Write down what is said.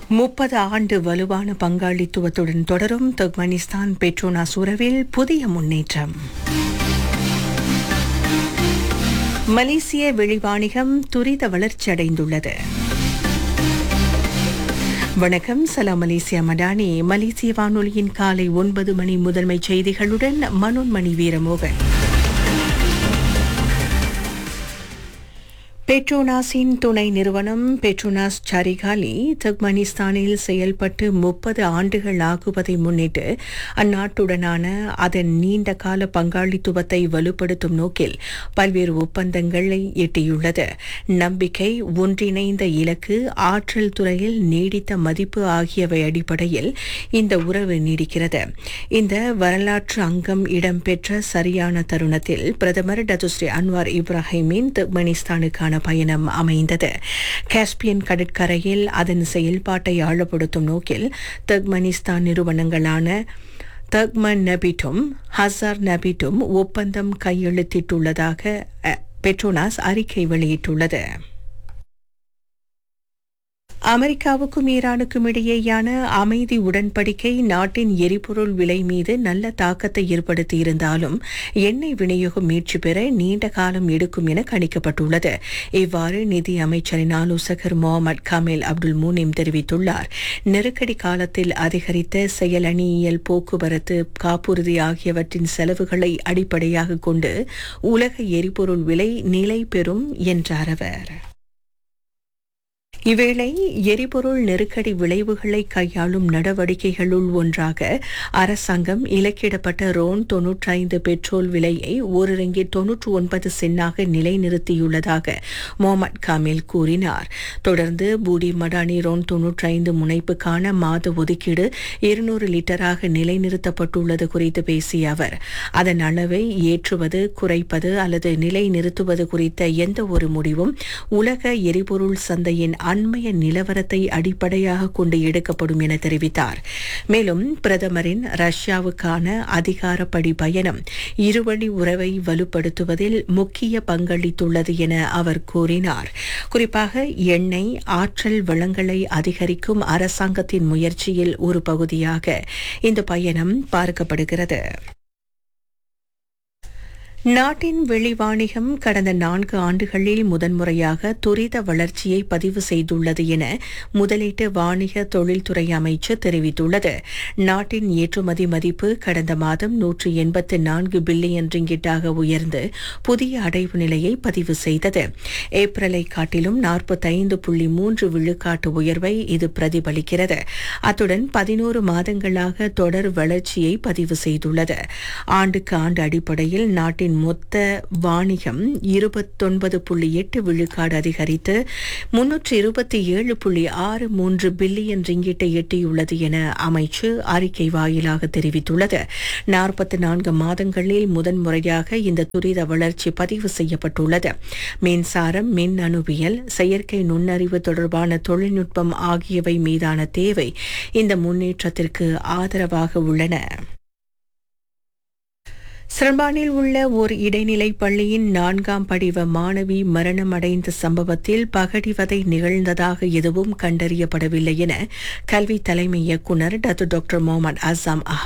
முப்பது ஆண்டு வலுவான பங்காளித்துவத்துடன் தொடரும் துர்க்மெனிஸ்தான் பெட்ரோனாஸ் உறவில் புதிய முன்னேற்றம் மலேசிய வெளிவாணிகம் துரித வளர்ச்சியடைந்துள்ளது வணக்கம் சலாம் மலேசியா மடானி மலேசிய வானொலியின் காலை ஒன்பது மணி முதன்மை செய்திகளுடன் மனோன்மணி வீரமோகன் பெட்ரோனாஸின் துணை நிறுவனம் பெட்ரோனாஸ் சரிகாலி துர்க்மெனிஸ்தானில் செயல்பட்டு முப்பது ஆண்டுகள் ஆகுவதை முன்னிட்டு அந்நாட்டுடனான அதன் நீண்ட கால பங்காளித்துவத்தை வலுப்படுத்தும் நோக்கில் பல்வேறு ஒப்பந்தங்களை எட்டியுள்ளது நம்பிக்கை ஒன்றிணைந்த இலக்கு ஆற்றல் துறையில் நீடித்த மதிப்பு ஆகியவை அடிப்படையில் இந்த உறவு நீடிக்கிறது இந்த வரலாற்று அங்கம் இடம்பெற்ற சரியான தருணத்தில் பிரதமர் டதுஸ்ரீ அன்வார் இப்ராஹிமின் துர்க்மெனிஸ்தானுக்கான பயணம் அமைந்தது காஸ்பியன் கடற்கரையில் அதன் செயல்பாட்டை ஆழப்படுத்தும் நோக்கில் துர்க்மெனிஸ்தான் நிறுவனங்களான தக்மன் நபிட்டும் ஹசார் நபிட்டும் ஒப்பந்தம் கையெழுத்திட்டுள்ளதாக அஹ், பெட்ரோனாஸ் அறிக்கை வெளியிட்டுள்ளது அமெரிக்காவுக்கும் ஈரானுக்கும் இடையேயான அமைதி உடன்படிக்கை நாட்டின் எரிபொருள் விலை மீது நல்ல தாக்கத்தை ஏற்படுத்தியிருந்தாலும் எண்ணெய் விநியோகம் மீட்சி பெற நீண்ட காலம் எடுக்கும் என கணிக்கப்பட்டுள்ளது இவ்வாறு நிதி அமைச்சரின் ஆலோசகர் முகமது கமேல் அப்துல் மூனிம் தெரிவித்துள்ளார் நெருக்கடி காலத்தில் அதிகரித்த செயலணியியல் போக்குவரத்து காப்புறுதி ஆகியவற்றின் செலவுகளை அடிப்படையாக கொண்டு உலக எரிபொருள் விலை நிலை பெறும் என்றார் அவர் இவ்வேளை எரிபொருள் நெருக்கடி விளைவுகளை கையாளும் நடவடிக்கைகளுள் ஒன்றாக அரசாங்கம் இலக்கிடப்பட்ட ரோன் தொன்னூற்றைந்து பெட்ரோல் விலையை ஒரு ரிங்கிட் தொன்னூற்று ஒன்பது சென்னாக நிலைநிறுத்தியுள்ளதாக முகமது காமில் கூறினார் தொடர்ந்து பூடி மடானி ரோன் தொன்னூற்றைந்து முனைப்புக்கான மாத ஒதுக்கீடு இருநூறு லிட்டராக நிலைநிறுத்தப்பட்டுள்ளது குறித்து பேசிய அவர் அதன் அளவை ஏற்றுவது குறைப்பது அல்லது நிலைநிறுத்துவது குறித்த எந்த ஒரு முடிவும் உலக எரிபொருள் சந்தையின் அண்மைய நிலவரத்தை அடிப்படையாக கொண்டு எடுக்கப்படும் என தெரிவித்தார் மேலும் பிரதமரின் ரஷ்யாவுக்கான அதிகாரப்படி பயணம் இருவழி உறவை வலுப்படுத்துவதில் முக்கிய பங்களித்துள்ளது என அவர் கூறினார் குறிப்பாக எண்ணெய் ஆற்றல் வளங்களை அதிகரிக்கும் அரசாங்கத்தின் முயற்சியில் ஒரு பகுதியாக இந்த பயணம் பார்க்கப்படுகிறது நாட்டின் வெளிவாணிகம் கடந்த நான்கு ஆண்டுகளில் முதன்முறையாக துரித வளர்ச்சியை பதிவு செய்துள்ளது என முதலீட்டு வாணிக தொழில்துறை அமைச்சர் தெரிவித்துள்ளது நாட்டின் ஏற்றுமதி மதிப்பு கடந்த மாதம் நூற்று எண்பத்து நான்கு பில்லியன் ரிங்கிட்டாக உயர்ந்து புதிய அடைவு நிலையை பதிவு செய்தது ஏப்ரலை காட்டிலும் நாற்பத்தைந்து புள்ளி மூன்று விழுக்காட்டு உயர்வை இது பிரதிபலிக்கிறது அத்துடன் பதினோரு மாதங்களாக தொடர் வளர்ச்சியை பதிவு செய்துள்ளது ஆண்டுக்கு ஆண்டு அடிப்படையில் நாட்டின் மொத்த வாணிகம் இருபத்தொன்பது புள்ளி எட்டு விழுக்காடு அதிகரித்து முன்னூற்று இருபத்தி ஏழு புள்ளி ஆறு மூன்று பில்லியன் ரிங்கிட்டை எட்டியுள்ளது என அமைச்சு அறிக்கை வாயிலாக தெரிவித்துள்ளது நாற்பத்தி நான்கு மாதங்களில் முதன்முறையாக இந்த துரித வளர்ச்சி பதிவு செய்யப்பட்டுள்ளது மின்சாரம் மின் அணுவியல் செயற்கை நுண்ணறிவு தொடர்பான தொழில்நுட்பம் ஆகியவை மீதான தேவை இந்த முன்னேற்றத்திற்கு ஆதரவாக உள்ளன சிரம்பானில் உள்ள ஓர் இடைநிலை பள்ளியின் நான்காம் படிவ மாணவி மரணமடைந்த சம்பவத்தில் பகடிவதை நிகழ்ந்ததாக எதுவும் கண்டறியப்படவில்லை என கல்வி தலைமை இயக்குநர் டாக்டர் டாக்டர் முகமது அசாம்